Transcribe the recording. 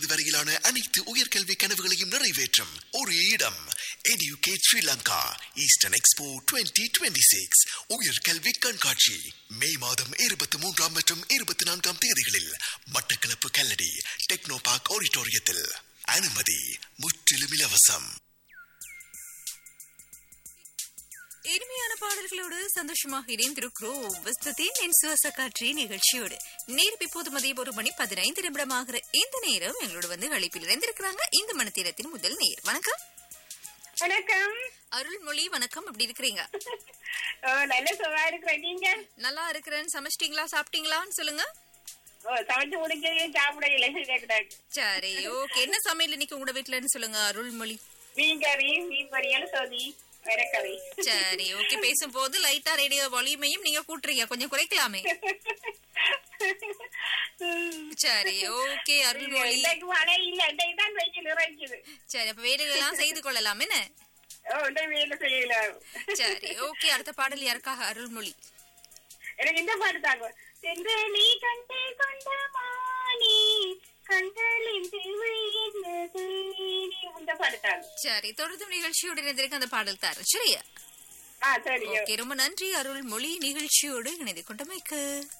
வரையிலான அனைத்து உயர்கல்வி கனவுகளையும் நிறைவேற்றும் ஒரு இடம் educate Sri Lanka eastern expo 2026 six உயர்கல்வி கண்காட்சி மே மாதம் இருபத்தி மூன்றாம் மற்றும் இருபத்தி நான்காம் தேதிகளில் மட்டக்களப்பு கல்லடி டெக்னோ பார்க் ஆடிட்டோரியத்தில் அனுமதி முற்றிலும் இலவசம் இனிமையான பாடல்களோடு சந்தோஷமாக இணைந்திருக்கிறோம் வஸ்தத்தின் என் சுவாச காட்சி நிகழ்ச்சியோடு நேரம் இப்போது மதியம் ஒரு மணி பதினைந்து நிமிடமாகிற இந்த நேரம் எங்களோட வந்து அழைப்பில் இணைந்திருக்கிறாங்க இந்த மனத்தீரத்தின் முதல் நேர் வணக்கம் வணக்கம் அருள்மொழி வணக்கம் எப்படி இருக்கிறீங்க ஓ, நல்ல சுகமா இருக்கிறேன் நீங்க நல்லா இருக்கிறேன்னு சமைச்சிட்டீங்களா சாப்பிட்டீங்களான்னு சொல்லுங்க ஓ சமைச்சு முடிக்கவே சாப்பிட இல்லை கேட்குறாங்க சரி ஓகே என்ன சமையல் இன்னைக்கு உங்களோட வீட்டுலன்னு சொல்லுங்க அருள்மொழி மீன் கறி மீன் பொரியல் சோதி வெரைக்கறி சரி ஓகே பேசும்போது லைட்டா ரேடியோ வால்யூமையும் நீங்க கூட்டுறீங்க கொஞ்சம் குறைக்கலாமே சரி ஓகே அருள்மொழி இன்னைக்கு மழை இல்ல இன்னைக்கு தான் வெயில் இறங்குது சரி அப்ப வேலைகளெல்லாம் செய்து கொள்ளலாம் என்ன ஓ இன்னைக்கு வேலை செய்யல சரி ஓகே அடுத்த பாடல் யாருக்காக அருள்மொழி எனக்கு இந்த பாட்டு தாங்க சென்று நீ கண்டு கொண்ட மானி கண்களின் தேவை என்னது இந்த பாட்டு தாங்க சரி தொடர்ந்து நிகழ்ச்சியோடு இணைந்திருக்க அந்த பாடல் தரேன் சரியா ஆ சரி ஓகே ரொம்ப நன்றி அருள்மொழி நிகழ்ச்சியோடு இணைந்து கொண்டமைக்கு